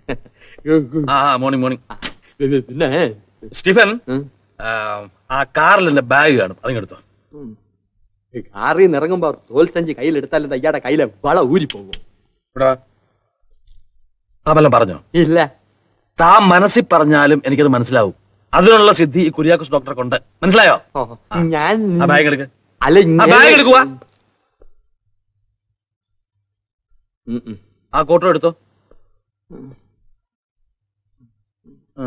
ആ morning morning പിന്നെ Stephen ഉം. ആ, ആ കാറിൽ എന്റെ ബാഗ് കാണും അതിങ്ങെടുത്തോ കാറിൽ നിന്ന് ഇറങ്ങുമ്പോ തോൽ സഞ്ചി കയ്യിലെടുത്താൽ എന്താ ഇയാടെ കയ്യിലെ വള ഊരി പോകും ഇവിടെ താൻ വല്ലതും പറഞ്ഞോ ഇല്ല താൻ മനസ്സിൽ പറഞ്ഞാലും എനിക്കത് മനസ്സിലാവും അതിനുള്ള സിദ്ധി ഈ കുര്യാക്കോസ് ഡോക്ടറെ കൊണ്ട് മനസ്സിലായോ ഓ, ഞാൻ ആ ബാഗ് എടുക്ക അല്ല ആ ഇങ്ങനെ- ബാഗ് എടുക്കുക ഉം, ഉം. ആ കോട്ടോ എടുത്തോ ആ.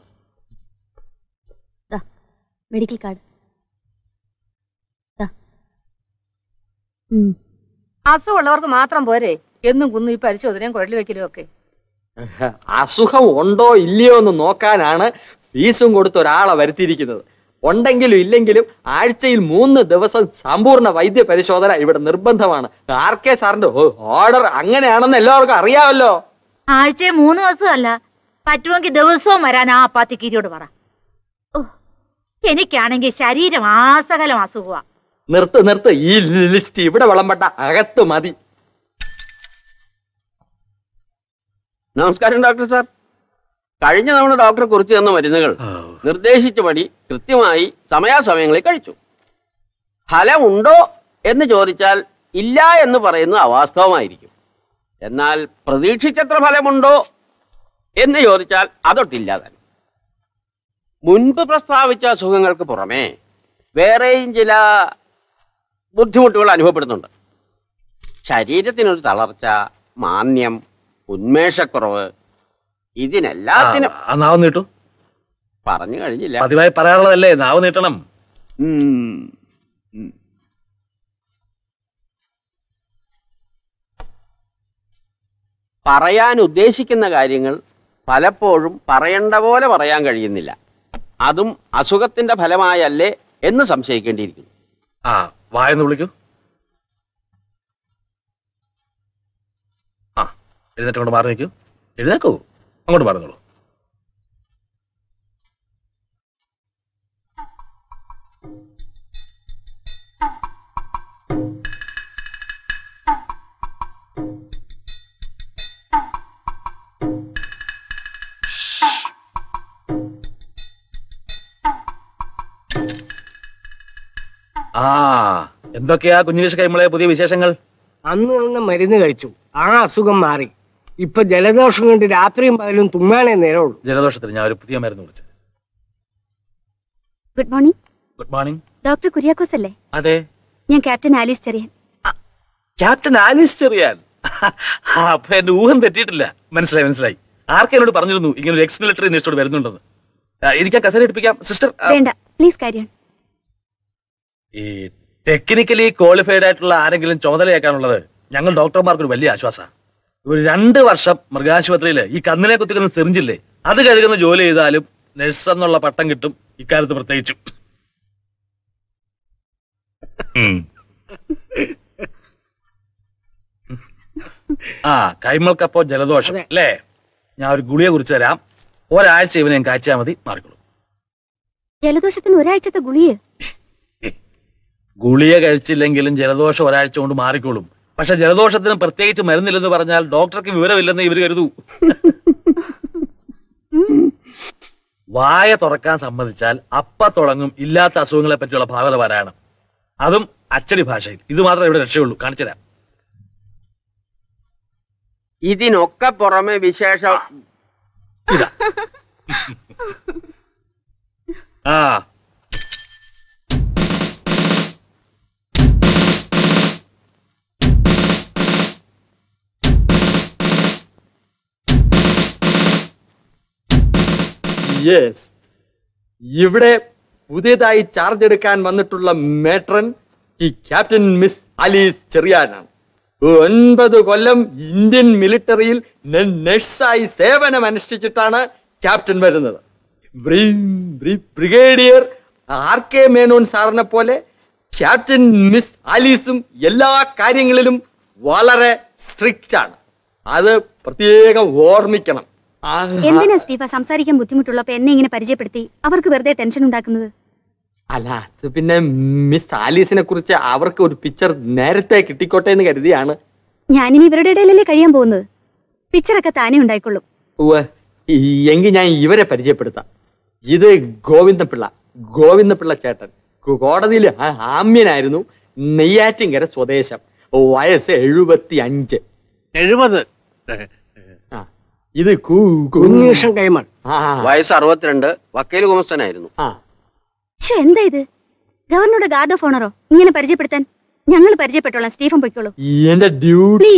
മെഡിക്കൽ കാർഡ് അസുഖമുള്ളവർക്ക് മാത്രം പോരെ എന്നും കുന്നും ഈ പരിശോധനയും കുഴൽ വെക്കലും ഒക്കെ അസുഖം ഉണ്ടോ ഇല്ലയോ എന്ന് നോക്കാനാണ് ഫീസും കൊടുത്ത് ഒരാളെ വരുത്തിയിരിക്കുന്നത് ഉണ്ടെങ്കിലും ഇല്ലെങ്കിലും ആഴ്ചയിൽ മൂന്ന് ദിവസം സമ്പൂർണ്ണ വൈദ്യ പരിശോധന ഇവിടെ നിർബന്ധമാണ് ആർ കെ സാറിന്റെ ഓർഡർ അങ്ങനെയാണെന്ന് എല്ലാവർക്കും അറിയാമല്ലോ ആഴ്ചയിൽ മൂന്ന് ദിവസമല്ല പറ്റുമെങ്കിൽ ദിവസവും വരാൻ ആ അപ്പാത്തിക്കീരിയോട് പറ ഓ എനിക്കാണെങ്കിൽ ശരീരം ആസകലം അസുഖമാ നിർത്ത് നിർത്ത് ഈ ലിസ്റ്റ് ഇവിടെ വിളമ്പട്ട അകത്ത് മതി നമസ്കാരം ഡോക്ടർ സാർ കഴിഞ്ഞ തവണ ഡോക്ടർ കുറിച്ച് തന്ന മരുന്നുകൾ ആ. നിർദ്ദേശിച്ചപടി കൃത്യമായി സമയാസമയങ്ങളിൽ കഴിച്ചു ഫലമുണ്ടോ എന്ന് ചോദിച്ചാൽ ഇല്ല എന്ന് പറയുന്നത് അവാസ്തവമായിരിക്കും എന്നാൽ പ്രതീക്ഷിച്ചത്ര ഫലമുണ്ടോ എന്ന് ചോദിച്ചാൽ അതൊട്ടില്ല തന്നെ മുൻപ് പ്രസ്താവിച്ച അസുഖങ്ങൾക്ക് പുറമെ വേറെയും ചില ബുദ്ധിമുട്ടുകൾ അനുഭവപ്പെടുന്നുണ്ട് ശരീരത്തിനൊരു തളർച്ച മാന്യം ഉന്മേഷക്കുറവ് ഇതിനെല്ലാത്തിനും ആ നാവ് നീട്ടു പറഞ്ഞു കഴിഞ്ഞില്ല പതിവായി പറയാറുള്ളതല്ലേ നാവ് നീട്ടണം ഉം. ഉം. പറയാൻ ഉദ്ദേശിക്കുന്ന കാര്യങ്ങൾ പലപ്പോഴും പറയേണ്ട പോലെ പറയാൻ കഴിയുന്നില്ല അതും അസുഖത്തിന്റെ ഫലമായല്ലേ എന്ന് സംശയിക്കേണ്ടിയിരിക്കുന്നു ആ വായെന്ന് വിളിക്കൂ ആ എഴുന്നേറ്റ് അങ്ങോട്ട് മാറി നിൽക്കൂ എഴുന്നേക്കൂ അങ്ങോട്ട് മാറുന്നുള്ളൂ ആ എന്തൊക്കെയാ കുഞ്ഞുവേശ കൈമളെ പുതിയ വിശേഷങ്ങൾ അന്ന് തന്ന മരുന്ന് കഴിച്ചു ആ അസുഖം മാറി ഇപ്പൊ ജലദോഷം കൊണ്ട് രാത്രിയും പകലും തുമ്മാനേ നേരമുള്ളൂ ജലദോഷത്തിന് ഞാൻ ഒരു പുതിയ മരുന്ന് വിളിച്ചത് good morning good morning doctor Kuriakose അല്ലേ അതെ ഞാൻ captain Alice Cherian captain Alice Cherian ആ, അപ്പൊ എന്റെ ഊഹം തെറ്റിയിട്ടില്ല മനസ്സിലായി മനസ്സിലായി ആർക്കെ എന്നോട് പറഞ്ഞിരുന്നു ഇങ്ങനെ ഒരു എക്സ് മിലിറ്ററി നേഴ്സോട് വരുന്നുണ്ടെന്ന് ആ, എനിക്ക് ആ കസേര എടുപ്പിക്കാം സിസ്റ്റർ വേണ്ട പ്ലീസ് കാര്യൺ ഈ ടെക്നിക്കലി ക്വാളിഫൈഡ് ആയിട്ടുള്ള ആരെങ്കിലും ചുമതലയാക്കാനുള്ളത് ഞങ്ങൾ ഡോക്ടർമാർക്ക് ഒരു വലിയ ആശ്വാസമാണ് ഒരു രണ്ട് വർഷം മൃഗാശുപത്രിയിൽ ഈ കന്നിനെ കുത്തിക്കുന്ന സെറിഞ്ചില്ലേ അത് കഴുകുന്ന ജോലി ചെയ്താലും നഴ്സ് എന്നുള്ള പട്ടം കിട്ടും ഇക്കാലത്ത് പ്രത്യേകിച്ചും ഉം. ആ കൈമൾക്കപ്പോ ജലദോഷം അതെ. അല്ലേ ഞാൻ ഒരു ഗുളിയെ കുറിച്ച് തരാം ഒരാഴ്ച ഇവനെ ഞാൻ കാച്ചാൽ മതി മാറിക്കോളും ജലദോഷത്തിന് ഒരാഴ്ചത്തെ ഗുളിയെ ഗുളിക കഴിച്ചില്ലെങ്കിലും ജലദോഷം ഒരാഴ്ച കൊണ്ട് മാറിക്കോളും പക്ഷെ ജലദോഷത്തിന് പ്രത്യേകിച്ച് മരുന്നില്ലെന്ന് പറഞ്ഞാൽ ഡോക്ടർക്ക് വിവരമില്ലെന്ന് ഇവർ കരുതൂ വായ തുറക്കാൻ സമ്മതിച്ചാൽ അപ്പ തുടങ്ങും ഇല്ലാത്ത അസുഖങ്ങളെ പറ്റിയുള്ള ഭാഗവത പാരായണം അതും അച്ചടി ഭാഷയിൽ ഇത് മാത്രമേ ഇവിടെ രക്ഷയുള്ളൂ കാണിച്ചു തരാം ഇതിനൊക്കെ പുറമെ വിശേഷം ആ യെസ് ഇവിടെ പുതിയതായി ചാർജ് എടുക്കാൻ വന്നിട്ടുള്ള മേട്രൻ ഈ ക്യാപ്റ്റൻ മിസ് അലീസ് ചെറിയാനാണ് ഒൻപത് കൊല്ലം ഇന്ത്യൻ മിലിറ്ററിയിൽ നെ- നഴ്സായി സേവനം അനുഷ്ഠിച്ചിട്ടാണ് ക്യാപ്റ്റൻ വരുന്നത് ബ്രി- ബ്രി- ബ്രിഗേഡിയർ ആർ കെ മേനോൻ സാറിനെ പോലെ ക്യാപ്റ്റൻ മിസ് ആലീസും എല്ലാ കാര്യങ്ങളിലും വളരെ സ്ട്രിക്റ്റ് ആണ് അത് പ്രത്യേകം ഓർമ്മിക്കണം ആ- എന്തിനാ സ്റ്റീഫ സംസാരിക്കാൻ ബുദ്ധിമുട്ടുള്ളപ്പോ എന്നെ ഇങ്ങനെ പരിചയപ്പെടുത്തി അവർക്ക് വെറുതെ ടെൻഷൻ ഉണ്ടാക്കുന്നത് അല്ല അത് പിന്നെ മിസ് ആലീസിനെ കുറിച്ച് അവർക്ക് ഒരു പിക്ചർ നേരത്തെ കിട്ടിക്കോട്ടെ എന്ന് കരുതിയാണ് ഞാനിനി ഇവരുടെ ഇടയിലല്ലേ കഴിയാൻ പോകുന്നത് പിക്ചറൊക്കെ താനേ ഉണ്ടായിക്കൊള്ളും ഉവ്വ്. ഈ- എങ്കിൽ ഞാൻ ഇവരെ പരിചയപ്പെടുത്താം ഇത് ഗോവിന്ദപിള്ള ഗോവിന്ദപിള്ള ചേട്ടൻ കോ- കോടതിയിൽ ആ- ആമ്യനായിരുന്നു നെയ്യാറ്റിങ്കര സ്വദേശം വയസ്സ് എഴുപത്തി അഞ്ച് എഴുപത് ആ ഇത് കു- കു- ഉണ്ണീഷൻ കൈമൾ ആ വയസ്സ് അറുപത്തിരണ്ട് വക്കീൽ കുമസ്തനായിരുന്നു ആ ശ്ശോ, എന്താ ഇത് ഗവർണറുടെ ഗാർഡ് ഓഫ് ഓണറോ ഇങ്ങനെ പരിചയപ്പെടുത്താൻ ഞങ്ങൾ പരിചയപ്പെട്ടോളാം സ്റ്റീഫൻ പൊയ്ക്കോളൂ എന്റെ ഡ്യൂട്ടി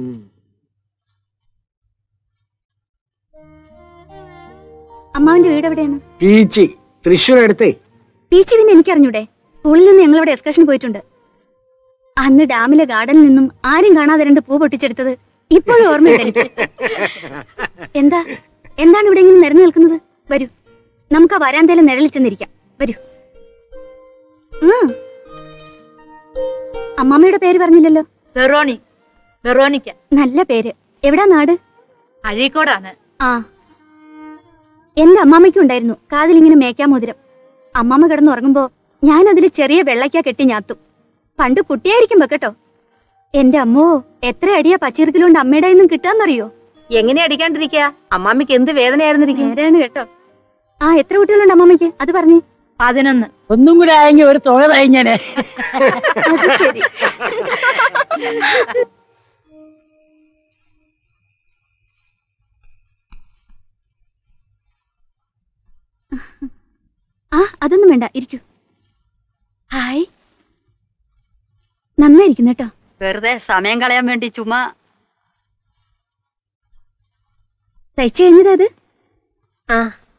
അമ്മാവിന്റെ വീട് എവിടെയാണ് പീച്ചി തൃശ്ശൂർ അടുത്തേ പീച്ചി പിന്നെ എനിക്കറിഞ്ഞൂടെ സ്കൂളിൽ നിന്ന് ഞങ്ങൾ ഇവിടെ എക്സ്കർഷൻ പോയിട്ടുണ്ട് അന്ന് ഡാമിലെ ഗാർഡനിൽ നിന്നും ആരും കാണാതെ രണ്ട് പൂ പൊട്ടിച്ചെടുത്തത് ഇപ്പോഴും ഓർമ്മയുണ്ട് എനിക്ക് എന്താ എന്താണ് ഇവിടെ ഇങ്ങനെ നിരന്നു നിൽക്കുന്നത് വരൂ നമുക്ക് ആ വരാന്തയിൽ നിഴലിൽ ചെന്നിരിക്കാം വരൂ ഉം. അമ്മാമ്മയുടെ പേര് പറഞ്ഞില്ലല്ലോ വെറോണി വെറോണിക്ക നല്ല പേര് എവിടാ നാട് അഴീക്കോടാണ് ആ എന്റെ അമ്മാമ്മയ്ക്കും ഉണ്ടായിരുന്നു കാതിലിങ്ങനെ മേക്കാമോതിരം അമ്മാമ്മ കിടന്നുറങ്ങുമ്പോ ഞാൻ അതിൽ ചെറിയ വെള്ളയ്ക്ക കെട്ടി ഞാത്തും പണ്ട് കുട്ടിയായിരിക്കും വെക്കട്ടോ എന്റെ അമ്മോ എത്ര അടിയാ പച്ചിറക്കിലുണ്ട് അമ്മയുടെ നിന്നും കിട്ടാന്നറിയോ എങ്ങനെ അടിക്കാണ്ടിരിക്ക അമ്മാമ്മക്ക് എന്ത് വേദനയായിരുന്നിരിക്കും നേരാണ് കേട്ടോ ആ എത്ര കുട്ടികളുണ്ട് അമ്മാമ്മയ്ക്ക് അത് പറഞ്ഞേ പതിനൊന്ന് ഒന്നും കൂടെ ആയെങ്കിൽ ഒരു തുക തയ്ഞ്ഞനെ അത് ശരി ആ അതൊന്നും വേണ്ട ഇരിക്കൂ ഹായ് നന്നായിരിക്കുന്നു കേട്ടോ വെറുതെ സമയം കളയാൻ വേണ്ടി ചുമ്മാ തയ്ച്ചു കഴിഞ്ഞത് അത് ആ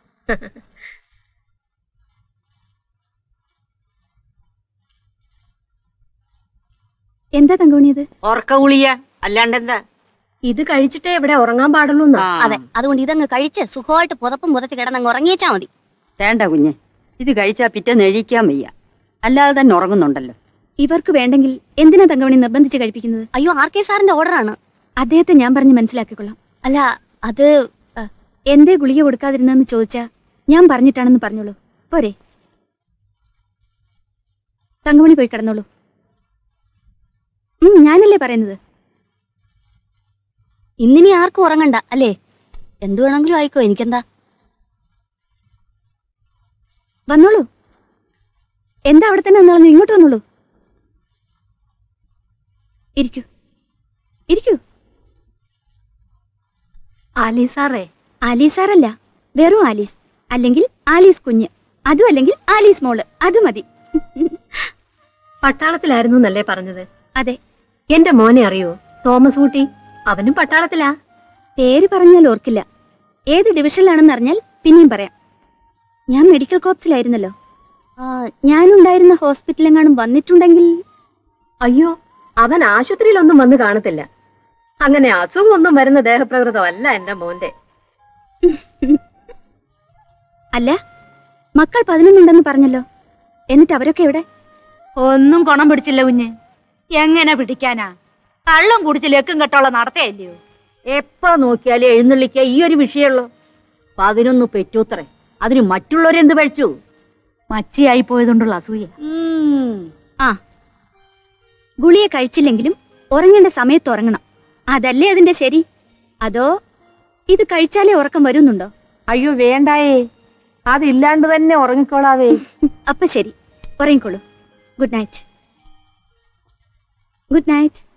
എന്താ തങ്കോണിയത് ഉറക്ക ഗുളിയ അല്ലാണ്ടെന്താ ഇത് കഴിച്ചിട്ടേ ഇവിടെ ഉറങ്ങാൻ പാടുള്ളൂ അതെ അതുകൊണ്ട് ഇതങ്ങ് കഴിച്ച് സുഖമായിട്ട് പുതപ്പും പുതച്ച് കിടന്നങ്ങ് ഉറങ്ങിയേച്ചാ മതി വേണ്ട കുഞ്ഞെ ഇത് കഴിച്ചാ പിറ്റേന്ന് എഴുതിക്കാൻ വയ്യ അല്ലാതെ തന്നെ ഉറങ്ങുന്നുണ്ടല്ലോ ഇവർക്ക് വേണ്ടെങ്കിൽ എന്തിനാ തങ്കമണി നിർബന്ധിച്ച് കഴിപ്പിക്കുന്നത് അയ്യോ ആർ കെ സാറിന്റെ ഓർഡറാണ് അദ്ദേഹത്തെ ഞാൻ പറഞ്ഞ് മനസ്സിലാക്കിക്കൊള്ളാം അല്ല അത് അ, എന്തേ ഗുളിക കൊടുക്കാതിരുന്നെന്ന് ചോദിച്ചാ ഞാൻ പറഞ്ഞിട്ടാണെന്ന് പറഞ്ഞോളൂ പോരെ തങ്കമണി പോയി കിടന്നോളൂ ഉം, ഞാനല്ലേ പറയുന്നത് ഇന്നിനി ആർക്കും ഉറങ്ങണ്ട അല്ലേ എന്തു വേണമെങ്കിലും ആയിക്കോ എനിക്കെന്താ വന്നോളൂ എന്താ അവിടെ തന്നെ നിന്നു ഇങ്ങോട്ട് വന്നോളൂ ഇരിക്കൂ ഇരിക്കൂ ആലീസാറേ ആലീസാറല്ല വെറും ആലീസ് അല്ലെങ്കിൽ ആലീസ് കുഞ്ഞ് അതും അല്ലെങ്കിൽ ആലീസ് മോള് അത് മതി പട്ടാളത്തിലായിരുന്നു എന്നല്ലേ പറഞ്ഞത് അതെ എന്റെ മോനെ അറിയോ തോമസ് ഊട്ടി അവനും പട്ടാളത്തിലാ പേര് പറഞ്ഞാൽ ഓർക്കില്ല ഏത് ഡിവിഷനിലാണെന്ന് അറിഞ്ഞാൽ പിന്നെയും പറയാം ഞാൻ മെഡിക്കൽ കോപ്സിലായിരുന്നല്ലോ ആ, ഞാനുണ്ടായിരുന്ന ഹോസ്പിറ്റലെങ്ങാനും വന്നിട്ടുണ്ടെങ്കിൽ അയ്യോ അവൻ ആശുപത്രിയിലൊന്നും വന്ന് കാണത്തില്ല അങ്ങനെ അസുഖമൊന്നും വരുന്ന ദേഹപ്രകൃതമല്ല എന്റെ മോന്റെ അല്ല മക്കൾ പതിനൊന്നുണ്ടെന്ന് പറഞ്ഞല്ലോ എന്നിട്ട് അവരൊക്കെ എവിടെ ഒന്നും കുണം പിടിച്ചില്ല കുഞ്ഞ് എങ്ങനെ പിടിക്കാനാ കള്ളം കുടിച്ച് ലക്കും കെട്ടോളം നടത്തയല്ലയോ എപ്പോ നോക്കിയാലും എഴുന്നള്ളിക്ക ഈ ഒരു വിഷയമുള്ളൂ പതിനൊന്ന് പെറ്റൂത്രേ അതിന് മറ്റുള്ളവരെന്ത് പഴിച്ചു മച്ചിയായി പോയതുകൊണ്ടുള്ള അസൂയ ആ ഗുളിയെ കഴിച്ചില്ലെങ്കിലും ഉറങ്ങേണ്ട സമയത്ത് ഉറങ്ങണം അതല്ലേ അതിന്റെ ശരി അതോ ഇത് കഴിച്ചാലേ ഉറക്കം വരുന്നുണ്ടോ അയ്യോ വേണ്ടായേ അതില്ലാണ്ട് തന്നെ ഉറങ്ങിക്കോളാവേ അപ്പൊ ശരി ഉറങ്ങിക്കോളൂ ഗുഡ് നൈറ്റ് ഗുഡ് നൈറ്റ്